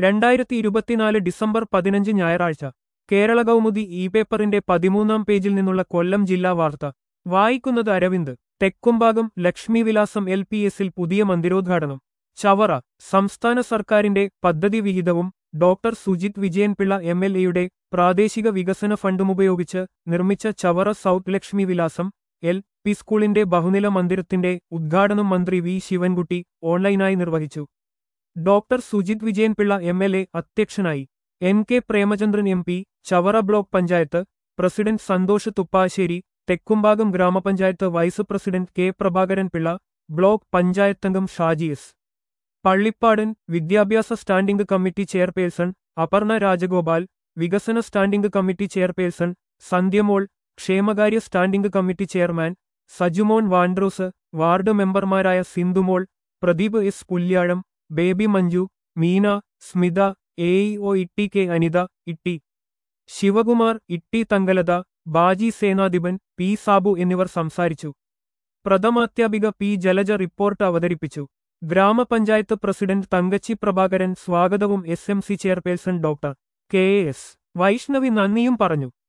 രണ്ടായിരത്തി ഇരുപത്തിനാല് ഡിസംബർ പതിനഞ്ച് ഞായറാഴ്ച കേരള കൗമുദി ഇ പേപ്പറിന്റെ പതിമൂന്നാം പേജിൽ നിന്നുള്ള കൊല്ലം ജില്ലാ വാർത്ത വായിക്കുന്നത് അരവിന്ദ് തെക്കുംഭാഗം ലക്ഷ്മിവിലാസം എൽ പി എസിൽ പുതിയ മന്ദിരോദ്ഘാടനം ചവറ സംസ്ഥാന സർക്കാരിന്റെ പദ്ധതി വിഹിതവും doctor Sujith Vijayanpillai M L എയുടെ പ്രാദേശിക വികസന ഫണ്ടുമുപയോഗിച്ച് നിർമ്മിച്ച ചവറ സൗത്ത് ലക്ഷ്മി വിലാസം എൽ പി സ്കൂളിന്റെ ബഹുനില മന്ദിരത്തിന്റെ ഉദ്ഘാടനം മന്ത്രി വി ശിവൻകുട്ടി ഓൺലൈനായി നിർവഹിച്ചു doctor Sujith Vijayanpillai M L A അധ്യക്ഷനായി N K Premachandran M P Chavara block panchayat president Santhosh Thuppassery Thekkumbhagam ഗ്രാമപഞ്ചായത്ത് vice president K Prabhakaran Pillai block പഞ്ചായത്തംഗം ഷാജി എസ് പള്ളിപ്പാടൻ വിദ്യാഭ്യാസ standing committee chairperson Aparna Rajagopal വികസന സ്റ്റാൻഡിംഗ് കമ്മിറ്റി ചെയർപേഴ്സൺ സന്ധ്യമോൾ ക്ഷേമകാര്യ standing committee chairman Sajumon Vandros ward മെമ്പർമാരായ Sindhumol Pradeep S Pulyazham Baby Manju Meena Smitha A O Itty K Anitha Itty Sivakumar Itty Thankalatha Baji Senadhipan P Sabu എന്നിവർ സംസാരിച്ചു പ്രഥമാധ്യാപിക P Jalaja report അവതരിപ്പിച്ചു ഗ്രാമപഞ്ചായത്ത് പ്രസിഡന്റ് തങ്കച്ചി പ്രഭാകരൻ സ്വാഗതവും S M C chairperson doctor K S Vaishnavi നന്ദിയും പറഞ്ഞു